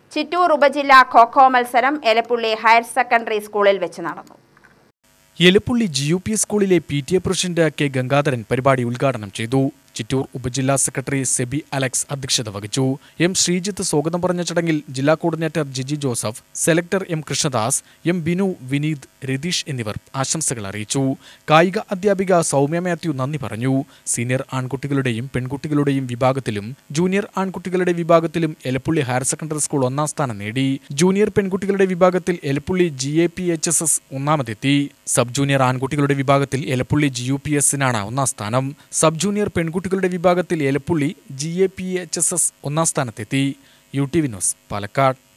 ചിറ്റൂർ ഉപജില്ലാ ഖോഖോ മത്സരം Elappully higher secondary സ്കൂളിൽ വെച്ച് നടന്നു എലപ്പുള്ളി ജി യു പി സ്കൂളിലെ P T A president K Gangadharan പരിപാടി ഉദ്ഘാടനം ചെയ്തു ചിറ്റൂർ ഉപജില്ലാ സെക്രട്ടറി സെബി അലക്സ് അധ്യക്ഷത വഹിച്ചു എം ശ്രീജിത്ത് സ്വാഗതം പറഞ്ഞ ചടങ്ങിൽ ജില്ലാ coordinator Jiji Joseph selector M Krishnadas M Binu Vineeth Ratheesh എന്നിവർ ആശംസകൾ അറിയിച്ചു കായിക അധ്യാപിക സൗമ്യ മാത്യു നന്ദി പറഞ്ഞു സീനിയർ ആൺകുട്ടികളുടെയും പെൺകുട്ടികളുടെയും വിഭാഗത്തിലും ജൂനിയർ ആൺകുട്ടികളുടെ വിഭാഗത്തിലും എലപ്പുള്ളി ഹയർ സെക്കൻഡറി സ്കൂൾ ഒന്നാം സ്ഥാനം നേടി ജൂനിയർ പെൺകുട്ടികളുടെ വിഭാഗത്തിൽ Elappully G A P H S S ഒന്നാമതെത്തി സബ് ജൂനിയർ ആൺകുട്ടികളുടെ വിഭാഗത്തിൽ എലപ്പുള്ളി ജി യു പി എസിനാണ് ഒന്നാം സ്ഥാനം സബ് ജൂനിയർ പെൺകുട്ടികളുടെ വിഭാഗത്തിൽ Elappully G A P H S S ഒന്നാം സ്ഥാനത്തെത്തി U T V news Palakkad